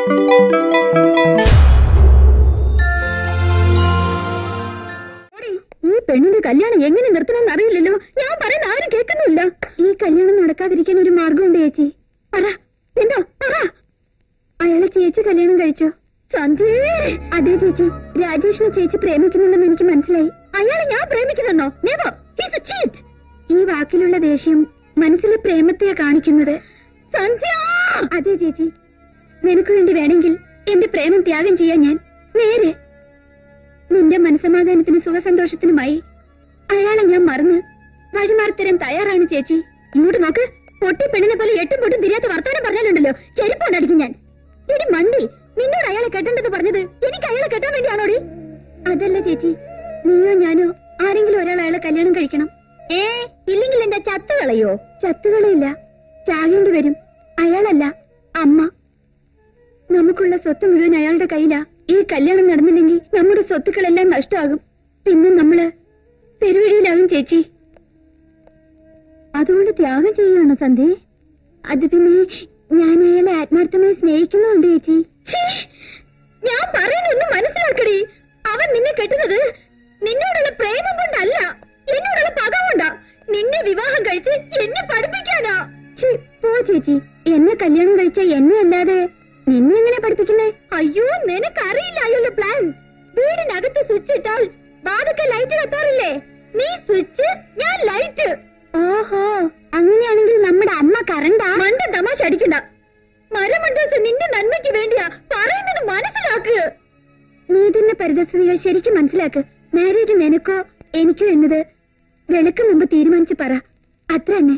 ഈ പെണ്ണിന്റെ കല്യാണം എങ്ങനെ നിർത്തണമെന്ന് അറിയില്ലല്ലോ ഞാൻ പറയുന്ന ആരും കേൾക്കുന്നില്ല ഈ കല്യാണം നടക്കാതിരിക്കാൻ ഒരു മാർഗമുണ്ട് ചേച്ചി പറ എന്താ പറ അയാളെ ചേച്ചി കല്യാണം കഴിച്ചോ സന്ധ്യേ അതെ ചേച്ചി രാജേഷിനെ ചേച്ചി പ്രേമിക്കുന്നുണ്ടെന്ന് എനിക്ക് മനസ്സിലായി അയാളെ ഞാൻ പ്രേമിക്കുന്നെന്നോ നെവർ ഹീസ് എ ചീറ്റ് ഈ വാക്കിലുള്ള ദേഷ്യം മനസ്സിലെ പ്രേമത്തെയാ കാണിക്കുന്നത് സന്ധ്യ അതെ ചേച്ചി നിനക്ക് വേണ്ടി വേണമെങ്കിൽ എന്റെ പ്രേമം ത്യാഗം ചെയ്യാൻ ഞാൻ നേരെ നിന്റെ മനസമാധാനത്തിന് സുഖസന്തോഷത്തിനുമായി അയാളെ ഞാൻ മറന്ന് വഴിമാറിത്തരാൻ തയ്യാറാണ് ചേച്ചി ഇങ്ങോട്ട് നോക്ക് പൊട്ടി പെണ്ണിനെ പോലെ എട്ടും പൊട്ടും തിരിയാത്ത വർത്തമാനം പറഞ്ഞാലുണ്ടല്ലോ ചെരുപ്പോണ്ടടിക്കും ഞാൻ എടി മണ്ടി നിന്നോട് അയാളെ കെട്ടണ്ടെന്ന് പറഞ്ഞത് എനിക്ക് അയാളെ കെട്ടാൻ വേണ്ടിയാണോടി അതല്ല ചേച്ചി നീയോ ഞാനോ ആരെങ്കിലും ഒരാൾ അയാളെ കല്യാണം കഴിക്കണം ഏ ഇല്ലെങ്കിൽ എന്താ ചത്തുകളയോ ചത്തുകളയില്ല ചാകേണ്ടി വരും അയാളല്ല അമ്മ നമുക്കുള്ള സ്വത്ത് മുഴുവൻ അയാളുടെ കയ്യിലാ ഈ കല്യാണം നടന്നില്ലെങ്കിൽ നമ്മുടെ സ്വത്തുക്കളെല്ലാം നഷ്ടമാകും പിന്നെ നമ്മള് പെരുവഴിയിലാകും ചേച്ചി അതുകൊണ്ട് ത്യാഗം ചെയ്യുകയാണോ സന്ധ്യ അത് പിന്നെ ഞാൻ അയാളെ ആത്മാർത്ഥമായി സ്നേഹിക്കുന്നുണ്ട് ചേച്ചി ഞാൻ പറയുന്നൊന്ന് മനസ്സിലാക്കടി അവൻ നിന്നെ കെട്ടുന്നത് നിന്നോടുള്ള പ്രേമം കൊണ്ടല്ല എന്നോടുള്ള പക കൊണ്ടാ നിന്നെ വിവാഹം കഴിച്ച് എന്നെ പഠിപ്പിക്കാനാ ഛീ, പോ ചേച്ചി എന്നെ കല്യാണം കഴിച്ച എന്നെ അല്ലാതെ നിന്നെ എങ്ങനെ പഠിപ്പിക്കുന്നേ അയ്യോ നിനക്കറിയില്ലായല്ലോ പ്ലാൻ വീടിനകത്ത് സ്വിച്ച് ഇട്ടാൽ വാതൊക്കെ ലൈറ്റ് കത്താറില്ലേ നീ സ്വിച്ച് ഞാൻ ലൈറ്റ് ഓഹോ അങ്ങനെയാണെങ്കിൽ നമ്മുടെ അമ്മ കറണ്ടാ മണ്ട തമാശ അടിക്കണ്ട മരമണ്ടോസ് നിന്റെ നന്മയ്ക്ക് വേണ്ടിയാ പറയുന്നത് മനസ്സിലാക്ക് നീ ഇതിന്റെ പരിതസ്ഥിതികൾ ശരിക്കും മനസ്സിലാക്ക് മാരേജ് നിനക്കോ എനിക്കോ എന്നത് വെളുക്ക് മുമ്പ് തീരുമാനിച്ചു പറ അത്ര തന്നെ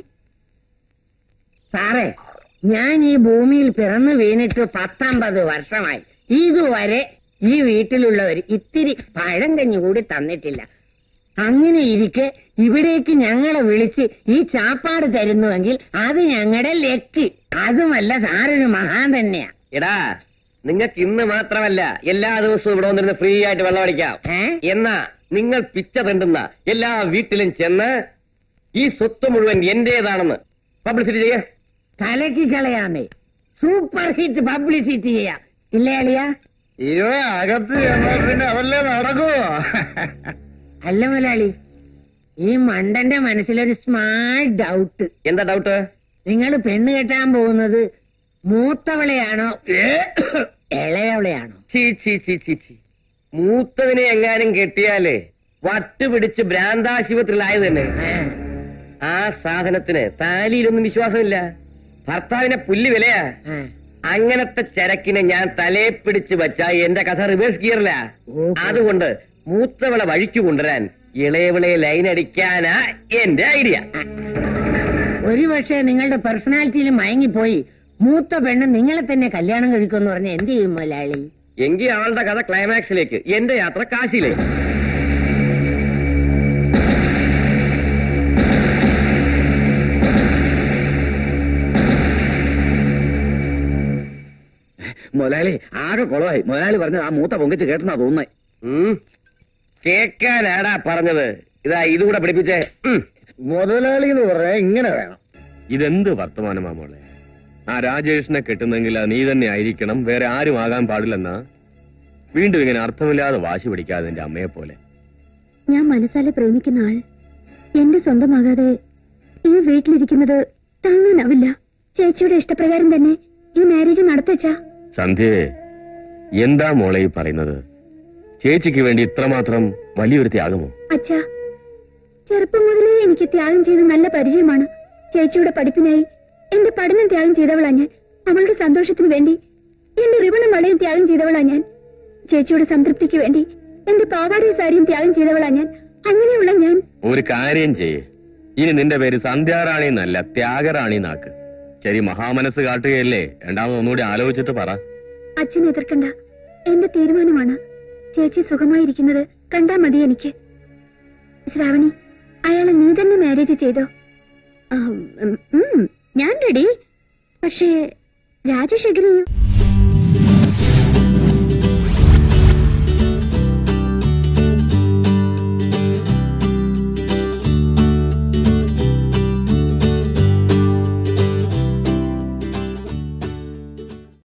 സാറേ ഞാൻ ഈ ഭൂമിയിൽ പിറന്നു വീണിട്ട് പത്തൊമ്പത് വർഷമായി ഇതുവരെ ഈ വീട്ടിലുള്ളവർ ഇത്തിരി പഴം കഞ്ഞി കൂടി തന്നിട്ടില്ല അങ്ങനെ ഇരിക്കെ ഇവിടേക്ക് ഞങ്ങളെ വിളിച്ച് ഈ ചാപ്പാട് തരുന്നുവെങ്കിൽ അത് ഞങ്ങളുടെ ലക്ക് അതുമല്ല സാറൊരു മഹാൻ തന്നെയാ എടാ നിങ്ങൾക്ക് ഇന്ന് മാത്രമല്ല എല്ലാ ദിവസവും ഇവിടെ വന്നിരുന്ന് ഫ്രീ ആയിട്ട് വെള്ളം അടിക്കാം ഏ? എന്നാ നിങ്ങൾ പിച്ച തെണ്ടുന്ന എല്ലാ വീട്ടിലും ചെന്ന് ഈ സ്വത്ത് മുഴുവൻ എന്റേതാണെന്ന് പബ്ലിസിറ്റി ചെയ്യ തലക്ക് കളയാന്നേ സൂപ്പർ ഹിറ്റ് പബ്ലിസിറ്റി ചെയ്യാം ഇല്ലേ അളിയാ ഇവ അകത്ത് ചെന്നാൽ പിന്നെ അതല്ലേ നടക്കുവോ അല്ല മുതലാളി ഈ മണ്ടന്റെ മനസ്സിലൊരു സ്മാർട്ട് ഡൗട്ട് എന്താ ഡൗട്ട് നിങ്ങൾ പെണ്ണ് കെട്ടാൻ പോകുന്നത് മൂത്തവളെയാണോ ഇളയവളെയാണോ ചീ ചീ ചീ ചീ ചീ മൂത്തതിനെ എങ്ങാനും കെട്ടിയാല് വട്ടുപിടിച്ച് ഭ്രാന്താശുപത്രിയിലായത് തന്നെ ആ, ആ സാധനത്തിന് താലിയിലൊന്നും വിശ്വാസമില്ല ഭർത്താവിനെ പുല്ല് വിലയാ ആ. അങ്ങനത്തെ ചരക്കിനെ ഞാൻ തലയെ പിടിച്ച് വച്ച എന്റെ കഥ റിവേഴ്സ് ഗിയറില്ല ഓഹോ. അതുകൊണ്ട് മൂത്തവളെ വഴിക്ക് കൊണ്ടുവരാൻ ഇളയവിളെ ലൈൻ അടിക്കാനാ എന്റെ ഐഡിയ ഒരു പക്ഷേ നിങ്ങളുടെ പേഴ്സണാലിറ്റിയിൽ മയങ്ങിപ്പോയി മൂത്ത പെണ്ണ് നിങ്ങളെ തന്നെ കല്യാണം കഴിക്കുമെന്ന് പറഞ്ഞ എന്ത് ചെയ്യും മുതലാളി എങ്കിൽ അവളുടെ കഥ ക്ലൈമാക്സിലേക്ക് എന്റെ യാത്ര കാശിയിലേക്ക് മുതലാളി ആകെ കുളമായി മുതലാളി പറഞ്ഞത് ആ മൂത്ത പൊങ്കിച്ച് കേട്ടെന്നാ തോന്നുന്നേ ഉം. കേക്കാനാടാ പറഞ്ഞത് ഇതാ ഇതുകൂടെ പഠിപ്പിച്ചേ ഉം. മുതലാളി എന്ന് പറഞ്ഞാൽ ഇങ്ങനെ വേണം ഇതെന്ത് വർത്തമാനമാ മോളെ ആ രാജേഷിനെ കെട്ടുന്നെങ്കിൽ അത് നീ തന്നെ ആയിരിക്കണം വേറെ ആരും ആകാൻ പാടില്ലെന്നാ വീണ്ടും ഇങ്ങനെ അർത്ഥമില്ലാതെ വാശി പിടിക്കാതെ എന്റെ അമ്മയെ പോലെ ഞാൻ മനസ്സാലെ പ്രേമിക്കുന്ന ആൾ എന്റെ സ്വന്തമാകാതെ ഈ വീട്ടിലിരിക്കുന്നത് താങ്ങാനാവില്ല ചേച്ചിയുടെ ഇഷ്ടപ്രകാരം തന്നെ ഈ മാരേജ് നടത്തച്ചാ സന്ധ്യയെ എന്താ മോളെ ഈ പറയുന്നത് ചേച്ചിക്ക് വേണ്ടി ഇത്രമാത്രം വലിയൊരു ത്യാഗമോ അച്ഛാ ചെറുപ്പം മുതലേ എനിക്ക് ത്യാഗം ചെയ്ത് നല്ല പരിചയമാണ് ചേച്ചിയുടെ പഠിപ്പിനായി എന്റെ പഠനം ത്യാഗം ചെയ്തവളാ ഞാൻ അവളുടെ സന്തോഷത്തിന് വേണ്ടി എന്റെ റിബണും വളയും ത്യാഗം ചെയ്തവളാ ഞാൻ ചേച്ചിയുടെ സംതൃപ്തിക്ക് വേണ്ടി എന്റെ പാവാടയും സാരിയും ത്യാഗം ചെയ്തവളാ ഞാൻ അങ്ങനെയുള്ള ഞാൻ ഒരു കാര്യം ചെയ്യേ ഇനി നിന്റെ പേര് സന്ധ്യാറാണി എന്നല്ല ത്യാഗറാണി നാക്ക് ശരി മഹാമനസ് കാട്ടുകയല്ലേ രണ്ടാമത് ഒന്നുകൂടി ആലോചിച്ചിട്ട് പറ അച്ഛൻ എതിർക്കണ്ട എന്റെ തീരുമാനമാണ് ചേച്ചി സുഖമായിരിക്കുന്നത് കണ്ടാ മതി എനിക്ക് ശ്രാവണി അയാളെ നീ തന്നെ മാരേജ് ചെയ്തോ ആ, ഉം, ഉം, ഞാൻ റെഡി പക്ഷേ രാജേഷ് എങ്ങനെയോ